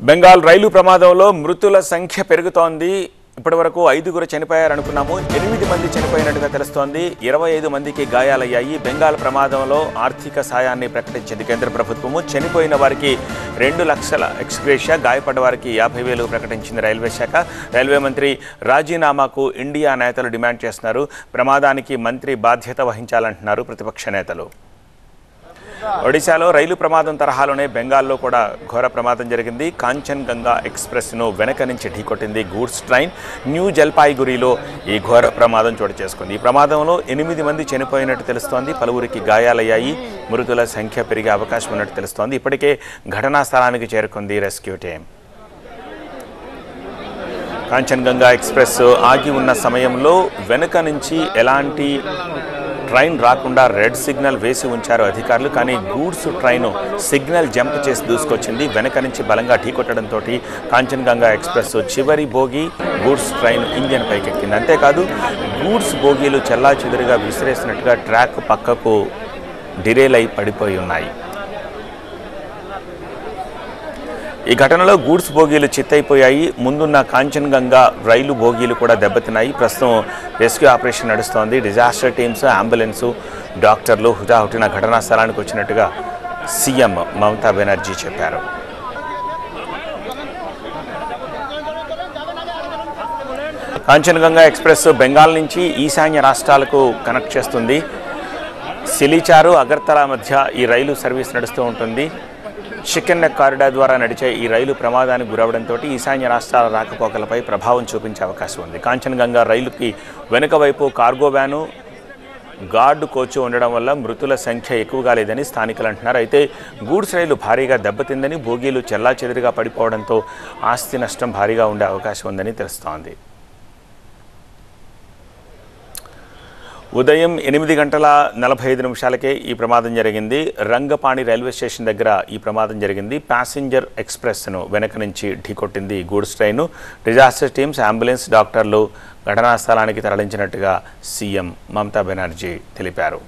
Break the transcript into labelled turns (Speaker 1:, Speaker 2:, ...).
Speaker 1: బెంగాల్ రైలు ప్రమాదంలో మృతుల సంఖ్య పెరుగుతోంది ఇప్పటివరకు ఐదుగురు చనిపోయారనుకున్నాము ఎనిమిది మంది చనిపోయినట్టుగా తెలుస్తోంది ఇరవై ఐదు మందికి గాయాలయ్యాయి బెంగాల్ ప్రమాదంలో ఆర్థిక సాయాన్ని ప్రకటించింది కేంద్ర ప్రభుత్వము చనిపోయిన వారికి రెండు లక్షల ఎక్స్గ్రేషియా గాయపడ్డ వారికి యాభై వేలు ప్రకటించింది రైల్వే శాఖ రైల్వే మంత్రి రాజీనామాకు ఇండియా నేతలు డిమాండ్ చేస్తున్నారు ప్రమాదానికి మంత్రి బాధ్యత వహించాలంటున్నారు ప్రతిపక్ష నేతలు ఒడిశాలో రైలు ప్రమాదం తరహాలోనే బెంగాల్లో కూడా ఘోర ప్రమాదం జరిగింది కాంచన్ గంగా ఎక్స్ప్రెస్ను వెనక నుంచి ఢీకొట్టింది గూడ్స్ ట్రైన్ న్యూ జల్పాయిగురిలో ఈ ఘోర ప్రమాదం చోటు చేసుకుంది ఈ ప్రమాదంలో ఎనిమిది మంది చనిపోయినట్టు తెలుస్తోంది పలువురికి గాయాలయ్యాయి మృతుల సంఖ్య పెరిగే అవకాశం ఉన్నట్టు తెలుస్తోంది ఇప్పటికే ఘటనా స్థలానికి చేరుకుంది rescue team Kanchenjunga express ఆగి ఉన్న సమయంలో వెనుక నుంచి ఎలాంటి ట్రైన్ రాకుండా రెడ్ సిగ్నల్ వేసి ఉంచారు అధికారులు కానీ గూడ్స్ ట్రైన్ సిగ్నల్ జంప్ చేసి దూసుకొచ్చింది వెనక నుంచి బలంగా ఢీకొట్టడంతో కాంచన్ గంగా ఎక్స్ప్రెస్ చివరి బోగి గూడ్స్ ట్రైన్ ఇంజన్ పైకెక్కింది అంతేకాదు గూడ్స్ బోగీలు చెల్లా చెదురుగా విసిరేసినట్టుగా ట్రాక్ పక్కకు డిరేల్ అయి పడిపోయి ఉన్నాయి ఈ ఘటనలో గూడ్స్ బోగీలు చిత్తైపోయాయి ముందున్న కాంచన్గంగా రైలు బోగీలు కూడా దెబ్బతిన్నాయి ప్రస్తుతం రెస్క్యూ ఆపరేషన్ నడుస్తోంది డిజాస్టర్ టీమ్స్ అంబులెన్సు డాక్టర్లు హుటాహుటిన ఘటనా స్థలానికి వచ్చినట్టుగా సీఎం మమతా బెనర్జీ చెప్పారు కాంచన్గంగా ఎక్స్ప్రెస్ బెంగాల్ నుంచి ఈశాన్య రాష్ట్రాలకు కనెక్ట్ చేస్తుంది సిలిచారు అగర్తలా మధ్య ఈ రైలు సర్వీస్ నడుస్తూ ఉంటుంది చికెన్ నెక్ కారిడార్ ద్వారా నడిచే ఈ రైలు ప్రమాదానికి గురవడంతో ఈశాన్య రాష్ట్రాల రాకపోకలపై ప్రభావం చూపించే అవకాశం ఉంది కాంచన్గంగా రైలుకి వెనుక వైపు కార్గో వ్యాను గార్డు కోచ్ ఉండడం వల్ల మృతుల సంఖ్య ఎక్కువగా లేదని స్థానికులు అంటున్నారు అయితే గూడ్స్ రైలు భారీగా దెబ్బతిందని బోగీలు చెల్లా పడిపోవడంతో ఆస్తి నష్టం భారీగా ఉండే అవకాశం ఉందని తెలుస్తోంది ఉదయం ఎనిమిది గంటల నలభై ఐదు నిమిషాలకే ఈ ప్రమాదం జరిగింది రంగపాణి రైల్వే స్టేషన్ దగ్గర ఈ ప్రమాదం జరిగింది ప్యాసింజర్ ఎక్స్ప్రెస్ను వెనక నుంచి ఢీకొట్టింది goods train disaster teams ambulance డాక్టర్లు ఘటనా స్థలానికి తరలించినట్టుగా సీఎం మమతా బెనర్జీ తెలిపారు